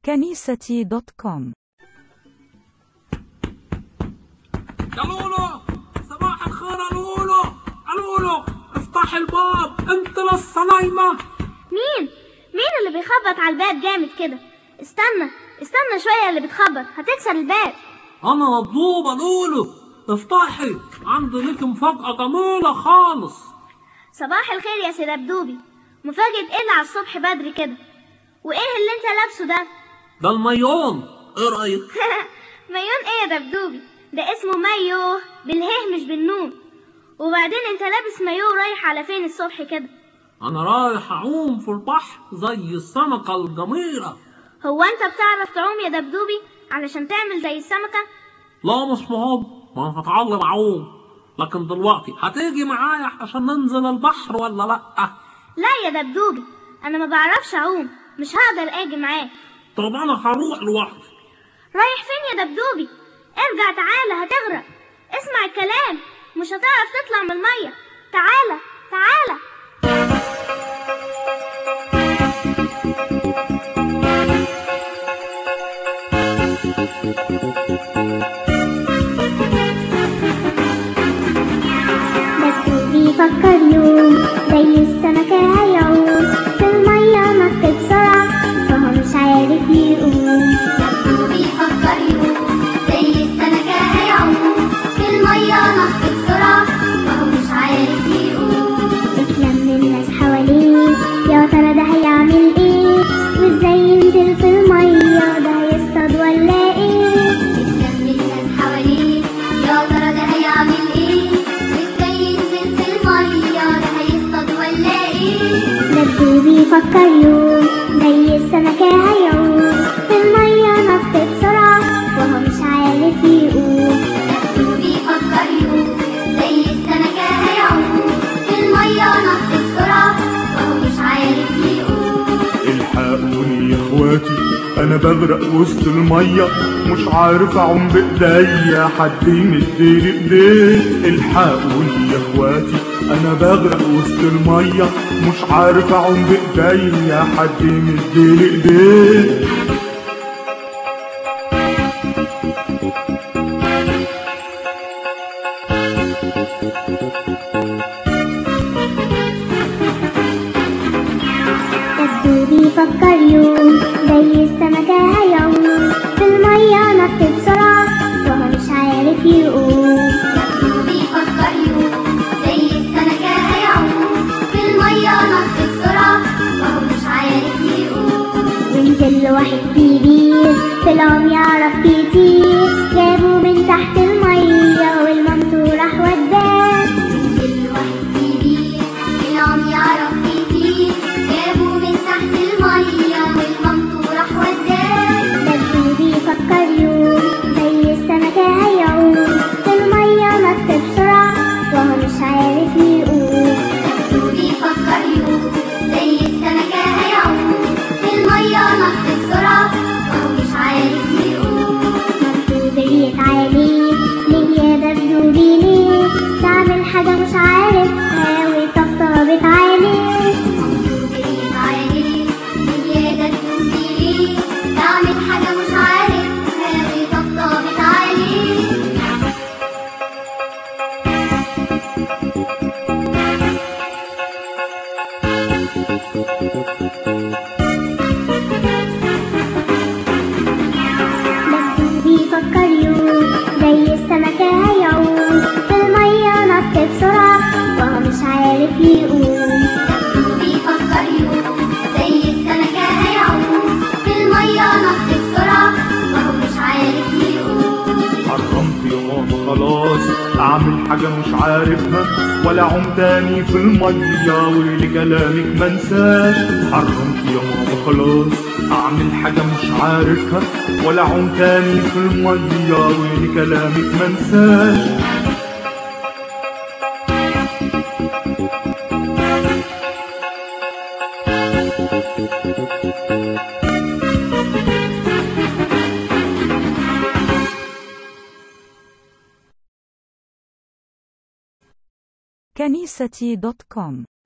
كنيستي دوت كوم يا لولو صباح الخير يا لولو يا لولو افتح الباب انت لسه نايمة مين؟ مين اللي بيخبط على الباب جامد كده؟ استنى استنى شوية اللي بتخبط هتكسر الباب انا مطلوبة لولو افتحي عندي ليك مفاجأة جميلة خالص صباح الخير يا سي دبدوبي مفاجأة ايه اللي على الصبح بدري كده؟ وايه اللي انت لابسه ده؟ ده الميون ايه رأيك مايون ايه يا دبدوبي؟ ده اسمه مايو بالهه مش بالنون وبعدين انت لابس مايو رايح على فين الصبح كده؟ انا رايح اعوم في البحر زي السمكة الجميلة هو انت بتعرف تعوم يا دبدوبي علشان تعمل زي السمكة؟ لا مش مهم ما انا هتعلم اعوم لكن دلوقتي هتيجي معايا عشان ننزل البحر ولا لأ لا يا دبدوبي انا ما بعرفش اعوم مش هقدر اجي معاك طب انا هروح لوحدي رايح فين يا دبدوبي ارجع تعالى هتغرق اسمع الكلام مش هتعرف تطلع من المية تعالى تعالى بس بيفكر يوم زي السمكة هيعوم في المية نط بسرعة فهو مش عارف يقوم بيفكر يقوم زي السمكة هيعوم في المية نط بسرعة وهو مش عارف يقوم اتلم الناس حواليه يا ترى ده هيعمل ايه وازاي ينزل في المية ده هيصطاد ولا ايه اتلم الناس حواليه يا ترى ده هيعمل ايه وازاي ينزل في المية ده هيصطاد ولا ايه دبدو بيفكر يوم زي السمكة هيعوم في المية نط بسرعة وهو مش عارف يقوم بيفكر يقوم زي السمكة هيعوم في المية نط بسرعة وهو مش عارف يقوم الحقوني يا اخواتي انا بغرق وسط الميه مش عارف اعوم بايديا حد يمدلي ايديه الحقوني يا اخواتي انا بغرق وسط الميه مش عارف اعوم بايديا حد يمدلي ايديه دبدو بيفكر يوم زي السمكة هيعوم في المية نط بسرعة وهو مش عارف يقوم بيفكر يقوم زي السمكة هيعوم في المية نط بسرعة وهو مش عارف يقوم ونزل له واحد كبير طلعهم يعرف كتير جابوا من تحت المية والمنطور راح وداه كل واحد كبير منهم يعرف كتير جابوا من تحت المية والمنطور راح وداه دبدو بيفكر يوم زي السمكة هيعوم في المية نط بسرعة وهو مش عارف يقوم بيفكر يقوم زي السمكة هيعوم في المية نط بسرعة وهو مش عارف يقوم منطور جريت عليه ليه يا دبدو ليه تعمل حاجة مش عارفها وطبطبت عليه جريت عليه زيادة تنزيلي تعمل حاجة مش عارفها وطبطبت عليه دبدو بيفكر يوم زي السمكة هيعوم في المية نط بسرعة وهو مش عارف يقوم بيفكر يقوم زي السمكة هيعوم في المية نط بسرعة وهو مش عارف يقوم حرمت يا ماما خلاص اعمل حاجة مش عارفها ولا اعوم تاني في المية ولكلامك منساش حرمت يا ماما خلاص اعمل حاجة مش عارفها ولا اعوم تاني في المية ولكلامك منساش كنيستي دوت كوم